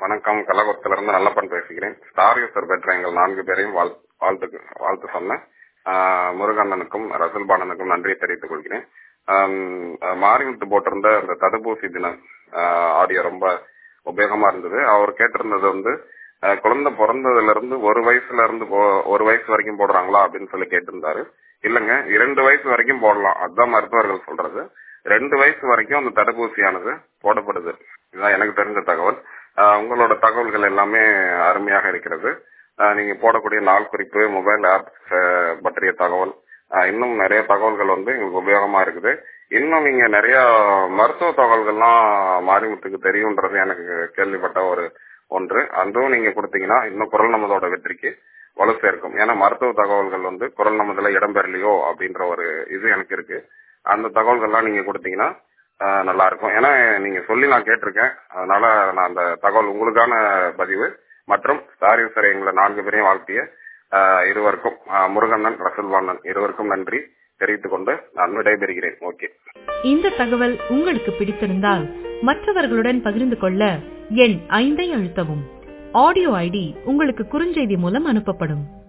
வணக்கம் கள்ளக்குளத்துல இருந்து நல்லப்பன் பேசுகிறேன் ஸ்டார் யூசர் பெற்ற எங்கள் நான்கு பேரையும் வாழ்- வாழ்த்து வாழ்த்து சொன்ன ஆஹ், முருகண்ணனுக்கும் ரசல் பாலனுக்கும் நன்றியை தெரிவித்துக் கொள்கிறேன் ஆம், ஆஹ், மாரிமுத்து போட்டிருந்த அந்த தடுப்பூசி தினம் ஆடியோ ரொம்ப உபயோகமா இருந்தது அவர் கேட்டிருந்தது வந்து ஆஹ், குழந்தை பிறந்ததுல இருந்து ஒரு வயசுல இருந்து போ- ஒரு வயசு வரைக்கும் போடுறாங்களா அப்படின்னு சொல்லி கேட்டிருந்தாரு இல்லங்க இரண்டு வயசு வரைக்கும் போடலாம் அதுதான் மருத்துவர்கள் சொல்றது ரெண்டு வயசு வரைக்கும் அந்த தடுப்பூசியானது போடப்படுது இதுதான் எனக்கு தெரிஞ்ச தகவல் ஆஹ் உங்களோட தகவல்கள் எல்லாமே அருமையாக இருக்கிறது ஆஹ் நீங்க போடக்கூடிய நாள் குறிப்பு மொபைல் ஆப் பற்றிய தகவல் ஆஹ் இன்னும் நிறைய தகவல்கள் வந்து எங்களுக்கு உபயோகமா இருக்குது இன்னும் நீங்க நிறைய மருத்துவ தகவல்கள்லாம் மாரிமுத்துக்கு தெரியும்ன்றது எனக்கு கேள்விப்பட்ட ஒரு ஒன்று அதுவும் நீங்க கொடுத்தீங்கன்னா இன்னும் குரல் நமதோட வெற்றிக்கு வலு சேர்க்கும் ஏன்னா மருத்துவ தகவல்கள் வந்து குரல் நமதுல இடம்பெறலையோ அப்படின்ற ஒரு இது எனக்கு இருக்கு அந்த தகவல்கள்லாம் நீங்க கொடுத்தீங்கன்னா ஆஹ் நல்லா இருக்கும் ஏன்னா நீங்க சொல்லி நான் கேட்டிருக்கேன் அதனால நான் அந்த தகவல் உங்களுக்கான பதிவு மற்றும் ஸ்டார் யூசர் எங்களை நான்கு பேரையும் வாழ்த்திய ஆஹ் இருவருக்கும் ஆஹ் முருகண்ணன் ரசல்வாணன் இருவருக்கும் நன்றி தெரிவித்துக் கொண்டு நான் விடைபெறுகிறேன் ஓகே இந்த தகவல் உங்களுக்கு பிடித்திருந்தால் மற்றவர்களுடன் பகிர்ந்து கொள்ள எண் ஐந்தை அழுத்தவும் ஆடியோ ஐடி உங்களுக்கு குறுஞ்செய்தி மூலம் அனுப்பப்படும்